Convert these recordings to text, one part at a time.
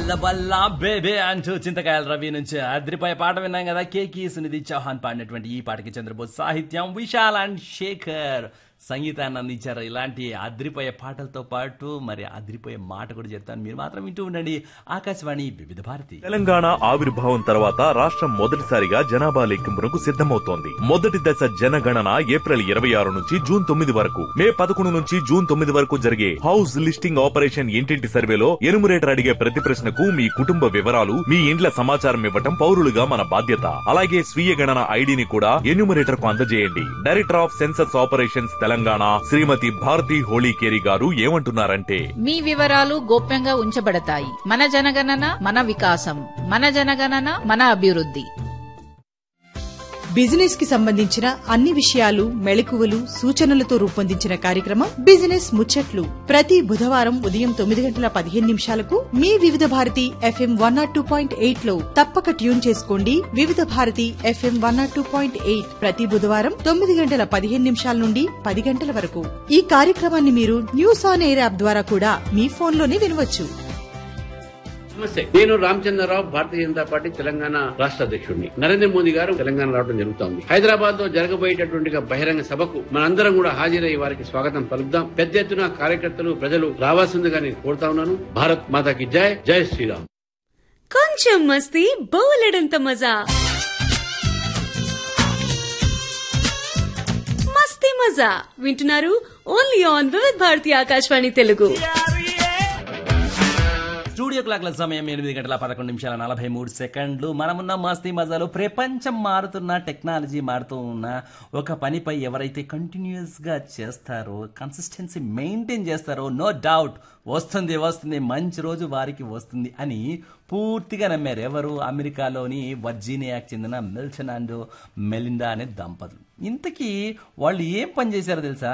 బల్ల బల్ల బేబే అంటూ చింతకాయల రవి నుంచి అద్రిపై పాట విన్నాం కదా కేకి సునిధి చౌహాన్ పాడినటువంటి ఈ పాటకి చంద్రబోస్ సాహిత్యం విశాల్ అండ్ శేఖర్ సంగీతాన్ని అందించారు ఇలాంటి అద్రిపోయే పాటలతో పాటు మరి అద్రిపోయే మాట కూడా చెప్తాను మీరు మాత్రం వింటూ ఉండండి ఆకాశవాణి వివిధ భారతి తెలంగాణ ఆవిర్భావం తర్వాత రాష్ట్రం మొదటిసారిగా జనాభా లెక్కింపునకు సిద్ధమవుతోంది మొదటి దశ జనగణన ఏప్రిల్ ఇరవై ఆరు నుంచి జూన్ తొమ్మిది వరకు మే పదకొండు నుంచి జూన్ తొమ్మిది వరకు జరిగే హౌస్ లిస్టింగ్ ఆపరేషన్ ఇంటింటి సర్వేలో ఎనుమరేటర్ అడిగే ప్రతి ప్రశ్నకు మీ కుటుంబ వివరాలు మీ ఇండ్ల సమాచారం ఇవ్వటం పౌరులుగా మన బాధ్యత అలాగే స్వీయ గణన ఐడిని కూడా ఎన్యూమరేటర్ కు అందజేయండి director of census operations Telangana Srimati Bharati Holikeri గారు ఏమంటున్నారంటే మీ వివరాలు గోప్యంగా ఉంచబడతాయి మన జనగణన మన వికాసం మన జనగణన మన అభివృద్ధి బిజినెస్ కి సంబంధించిన అన్ని విషయాలు మెళకువలు సూచనలతో రూపొందించిన కార్యక్రమం బిజినెస్ ముచ్చట్లు ప్రతి బుధవారం ఉదయం తొమ్మిది గంటల పదిహేను నిమిషాలకు మీ వివిధ Bharati FM one nought two point eight లో తప్పక ట్యూన్ చేసుకోండి వివిధ Bharati FM one nought two point eight ప్రతి బుధవారం తొమ్మిది గంటల పదిహేను నిమిషాల నుండి పది గంటల వరకు ఈ కార్యక్రమాన్ని మీరు న్యూస్ ఆన్ ఎయిర్ యాప్ ద్వారా కూడా మీ ఫోన్లోనే వినవచ్చు నమస్తే నేను రామచంద్రరావు భారతీయ జనతా పార్టీ తెలంగాణ రాష్ట్ర అధ్యక్షుడిని నరేంద్ర మోదీ గారు తెలంగాణ రావడం జరుగుతోంది హైదరాబాద్ లో జరగబోయేటటువంటి బహిరంగ సభకు మనందరం కూడా హాజరై వారికి స్వాగతం పలుకుదాం పెద్ద ఎత్తున కార్యకర్తలు ప్రజలు రావాల్సిందిగా నేను కోరుతా ఉన్నాను భారత్ మాతాకి జై జై శ్రీరామ్ కొంచెం మస్తీ బోలెడంత మజా మస్తీ మజా వింటున్నారు only on Vividh Bharati Akashvani Telugu studio క్లాక్ల సమయం ఎనిమిది గంటల పదకొండు నిమిషాల నలభై మూడు సెకండ్లు మనమున్న మస్తీ మజాలో ప్రపంచం మారుతున్న టెక్నాలజీ మారుతూ ఉన్న ఒక పనిపై ఎవరైతే కంటిన్యూస్గా చేస్తారో కన్సిస్టెన్సీ మెయింటైన్ చేస్తారో నో డౌట్ వస్తుంది వస్తుంది మంచి రోజు వారికి వస్తుంది అని పూర్తిగా నమ్మారు ఎవరు అమెరికాలోని వర్జీనియాకి చెందిన మిల్సన్ అండ్ మెలిండా అనే దంపతులు ఇంతకీ వాళ్ళు ఏం పని చేశారో తెలుసా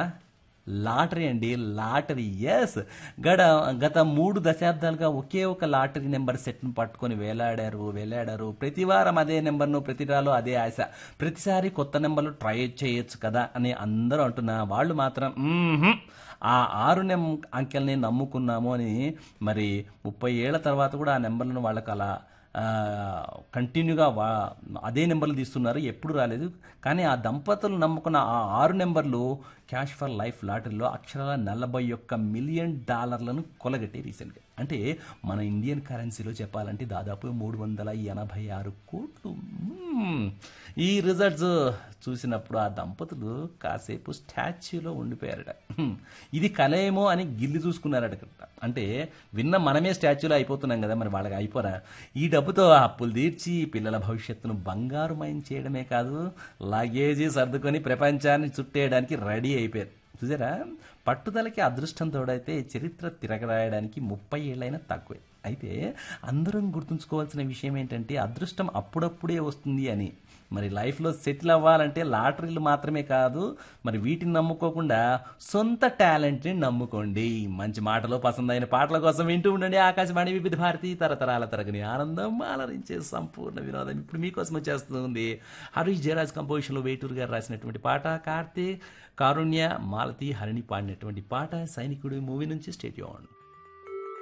లాటరీ అండి లాటరీ ఎస్ గడ గత మూడు దశాబ్దాలుగా ఒకే ఒక లాటరీ నెంబర్ సెట్ను పట్టుకొని వేలాడారు వేలాడారు ప్రతి వారం అదే నెంబర్ను ప్రతి రాలో అదే ఆశ ప్రతిసారి కొత్త నెంబర్లు ట్రై చేయొచ్చు కదా అని అందరూ అంటున్నా వాళ్ళు మాత్రం "మ్మ్హ్మ్, ఆ ఆరు నెం అంకెల్ని నమ్ముకున్నాము అని మరి ముప్పై ఏళ్ల తర్వాత కూడా ఆ నెంబర్లను వాళ్ళకి అలా ఆ, కంటిన్యూగా వా అదే నెంబర్లు తీస్తున్నారు ఎప్పుడు రాలేదు కానీ ఆ దంపతులు నమ్ముకున్న ఆ ఆరు నెంబర్లు క్యాష్ ఫర్ లైఫ్ లాటరీలో అక్షరాల నలభై ఒక్క మిలియన్ డాలర్లను కొలగట్టి రీసెంట్గా అంటే మన ఇండియన్ కరెన్సీలో చెప్పాలంటే దాదాపు మూడు వందల ఎనభై ఆరు కోట్లు మ్మ్. ఈ రిజల్ట్స్ చూసినప్పుడు ఆ దంపతులు కాసేపు స్టాచ్యూలో ఉండిపోయారట హ్మ్. ఇది కలేమో అని గిల్లి చూసుకున్నారట అంటే విన్న మనమే స్టాచ్యూలో అయిపోతున్నాం కదా మరి వాళ్ళకి అయిపోరా ఈ డబ్బుతో అప్పులు తీర్చి పిల్లల భవిష్యత్తును బంగారుమయం చేయడమే కాదు లగేజీ సర్దుకొని ప్రపంచాన్ని చుట్టేయడానికి రెడీ అయిపోయారు చూసారా పట్టుదలకి అదృష్టం తోడైతే చరిత్ర తిరగరాయడానికి ముప్పై ఏళ్ళైనా తక్కువే అయితే అందరం గుర్తుంచుకోవాల్సిన విషయం ఏంటంటే అదృష్టం అప్పుడప్పుడే వస్తుంది అని మరి లైఫ్లో సెటిల్ అవ్వాలంటే లాటరీలు మాత్రమే కాదు మరి వీటిని నమ్ముకోకుండా సొంత టాలెంట్ని నమ్ముకోండి మంచి మాటలో పసందైన పాటల కోసం వింటూ ఉండండి ఆకాశవాణి వివిధ భారతి తరతరాల తరగని ఆనందం అలరించే సంపూర్ణ వినోదం ఇప్పుడు మీకోసం వచ్చేస్తుంది హరీష్ జయరాజ్ కంపోజిషన్లో వేటూరు గారు రాసినటువంటి పాట కార్తీక్ కారుణ్య మాలతి హరిణి పాడినటువంటి పాట సైనికుడు మూవీ నుంచి స్టేడియం